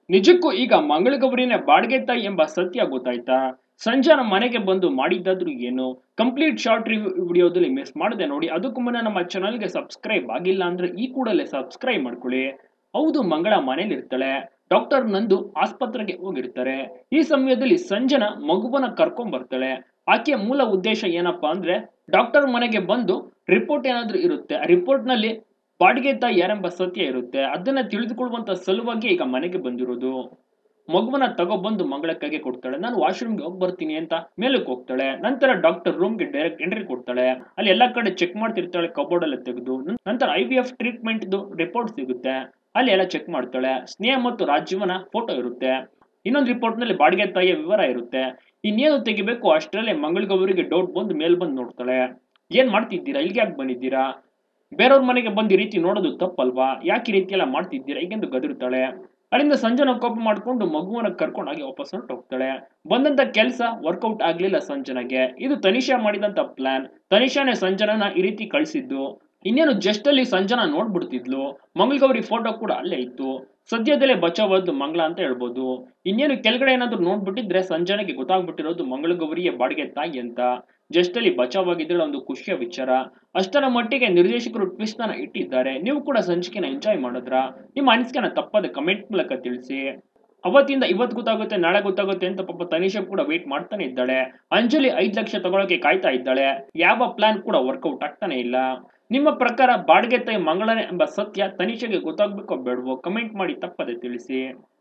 ನಿಜಕ್ಕೂ ಈಗ ಮಂಗಳಗೌರಿನೇ ಬಾಡಿಗೆ ತಾಯಿ ಎಂಬ ಸತ್ಯ ಗೊತ್ತಾಯ್ತಾ ಸಂಜಾನ ಮನೆಗೆ ಬಂದು ಮಾಡಿದ್ದಾದ್ರೂ ಏನು ಕಂಪ್ಲೀಟ್ ಶಾರ್ಟ್ ರಿವ್ಯೂ ವಿಡಿಯೋದಲ್ಲಿ ಮಿಸ್ ಮಾಡದೆ ನೋಡಿ ಅದಕ್ಕೂ ಮುನ್ನ ನಮ್ಮ ಚಾನಲ್ಗೆ ಸಬ್ಸ್ಕ್ರೈಬ್ ಆಗಿಲ್ಲ ಅಂದ್ರೆ ಈ ಕೂಡಲೇ ಸಬ್ಸ್ಕ್ರೈಬ್ ಮಾಡ್ಕೊಳ್ಳಿ ಹೌದು ಮಂಗಳ ಮನೇಲಿ ಇರ್ತಾಳೆ ಡಾಕ್ಟರ್ ನಂದು ಆಸ್ಪತ್ರೆಗೆ ಹೋಗಿರ್ತಾರೆ ಈ ಸಮಯದಲ್ಲಿ ಸಂಜನಾ ಮಗುವನ್ನ ಕರ್ಕೊಂಡ್ ಬರ್ತಾಳೆ ಆಕೆಯ ಮೂಲ ಉದ್ದೇಶ ಏನಪ್ಪಾ ಅಂದ್ರೆ ಡಾಕ್ಟರ್ ಮನೆಗೆ ಬಂದು ರಿಪೋರ್ಟ್ ಏನಾದ್ರೂ ಇರುತ್ತೆ ಆ ರಿಪೋರ್ಟ್ ನಲ್ಲಿ ಬಾಡಿಗೆ ತಾಯಿ ಯಾರೆಂಬ ಸತ್ಯ ಇರುತ್ತೆ ಅದನ್ನ ತಿಳಿದುಕೊಳ್ಳುವಂತ ಸಲುವಾಗಿ ಈಗ ಮನೆಗೆ ಬಂದಿರೋದು ಮಗುವನ್ನ ತಗೊಬಂದು ಮಗಳ ಕೈಗೆ ಕೊಡ್ತಾಳೆ ನಾನು ವಾಶ್ರೂಮ್ಗೆ ಹೋಗಿ ಬರ್ತೀನಿ ಅಂತ ಮೇಲಕ್ಕೆ ಹೋಗ್ತಾಳೆ ನಂತರ ಡಾಕ್ಟರ್ ರೂಮ್ಗೆ ಡೈರೆಕ್ಟ್ ಎಂಟ್ರಿ ಕೊಡ್ತಾಳೆ ಅಲ್ಲಿ ಎಲ್ಲಾ ಕಡೆ ಚೆಕ್ ಮಾಡ್ತಿರ್ತಾಳೆ ಕಬೋರ್ಡ್ ಎಲ್ಲ ತೆಗೆದು ನಂತರ I V F treatment report ಸಿಗುತ್ತೆ ಅಲ್ಲಿ ಎಲ್ಲ ಚೆಕ್ ಮಾಡ್ತಾಳೆ ಸ್ನೇಹ ಮತ್ತು ರಾಜೀವನ ಫೋಟೋ ಇರುತ್ತೆ ಇನ್ನೊಂದು ರಿಪೋರ್ಟ್ ನಲ್ಲಿ ಬಾಡಿಗೆ ತಾಯಿಯ ವಿವರ ಇರುತ್ತೆ ಇನ್ನೇನು ತೆಗಿಬೇಕು ಅಷ್ಟರಲ್ಲೇ ಮಂಗಳಗೌರಿಗೆ ಡೌಟ್ ಬಂದು ಮೇಲ್ ಬಂದು ನೋಡ್ತಾಳೆ ಏನ್ ಮಾಡ್ತಿದ್ದೀರಾ ಇಲ್ಲಿಗೆ ಯಾಕೆ ಬಂದಿದ್ದೀರಾ ಬೇರೆಯವ್ರ ಮನೆಗೆ ಬಂದು ಈ ರೀತಿ ನೋಡೋದು ತಪ್ಪಲ್ವಾ ಯಾಕೆ ಈ ರೀತಿ ಎಲ್ಲ ಮಾಡ್ತಿದ್ದೀರಾ ಹೀಗೆಂದು ಗದರುತ್ತಾಳೆ ಅಲ್ಲಿಂದ ಸಂಜನ ಕೋಪ ಮಾಡ್ಕೊಂಡು ಮಗುವನ್ನ ಕರ್ಕೊಂಡಾಗಿ ವಾಪಸ್ ಹೊರಟು ಹೋಗ್ತಾಳೆ ಬಂದಂತ ಕೆಲಸ ವರ್ಕೌಟ್ ಆಗ್ಲಿಲ್ಲ ಸಂಜನಾಗೆ ಇದು ತನಿಷಾ ಮಾಡಿದಂತ ಪ್ಲಾನ್ ತನಿಷಾನೇ ಸಂಜನನ ಈ ರೀತಿ ಕಳಿಸಿದ್ದು ಇನ್ನೇನು ಜಸ್ಟ್ ಅಲ್ಲಿ ಸಂಜನಾ ನೋಡ್ಬಿಡ್ತಿದ್ಲು ಮಂಗಳಗೌರಿ ಫೋಟೋ ಕೂಡ ಅಲ್ಲೇ ಇತ್ತು ಸದ್ಯದಲ್ಲೇ ಬಚಾವದ್ದು ಮಂಗಳ ಅಂತ ಹೇಳ್ಬೋದು ಇನ್ನೇನು ಕೆಳಗಡೆ ಏನಾದ್ರು ನೋಡ್ಬಿಟ್ಟಿದ್ರೆ ಸಂಜನೆಗೆ ಗೊತ್ತಾಗ್ಬಿಟ್ಟಿರೋದು ಮಂಗಳಗೌರಿಯ ಬಾಡಿಗೆ ತಾಯಿ ಅಂತ ಜಸ್ಟ್ ಅಲ್ಲಿ ಬಚಾವಾಗಿದ್ರೆ ಒಂದು ಖುಷಿಯ ವಿಚಾರ ಅಷ್ಟರ ಮಟ್ಟಿಗೆ ನಿರ್ದೇಶಕರು ಟ್ವಿಸ್ಟ್ ಅನ್ನ ಇಟ್ಟಿದ್ದಾರೆ ನೀವು ಕೂಡ ಸಂಚಿಕೆನ ಎಂಜಾಯ್ ಮಾಡಿದ್ರ ನಿಮ್ಮ ಅನಿಸಿಕೆನ ತಪ್ಪದೆ ಕಮೆಂಟ್ ಮೂಲಕ ತಿಳಿಸಿ ಅವತ್ತಿಂದ ಇವತ್ತು ಗೊತ್ತಾಗುತ್ತೆ ನಾಳೆ ಗೊತ್ತಾಗುತ್ತೆ ಅಂತ ಪಾಪ ತನಿಷಾ ಕೂಡ ವೇಟ್ ಮಾಡ್ತಾನೆ ಇದ್ದಾಳೆ ಅಂಜಲಿ ಐದ್ ಲಕ್ಷ ತಗೊಳಕ್ಕೆ ಕಾಯ್ತಾ ಇದ್ದಾಳೆ ಯಾವ ಪ್ಲಾನ್ ಕೂಡ ವರ್ಕೌಟ್ ಆಗ್ತಾನೆ ಇಲ್ಲ ನಿಮ್ಮ ಪ್ರಕಾರ ಬಾಡಿಗೆ ತಾಯಿ ಮಂಗಳನೆ ಎಂಬ ಸತ್ಯ ತನಿಷೆಗೆ ಗೊತ್ತಾಗ್ಬೇಕೋ ಬೇಡವೋ ಕಮೆಂಟ್ ಮಾಡಿ ತಪ್ಪದೆ ತಿಳಿಸಿ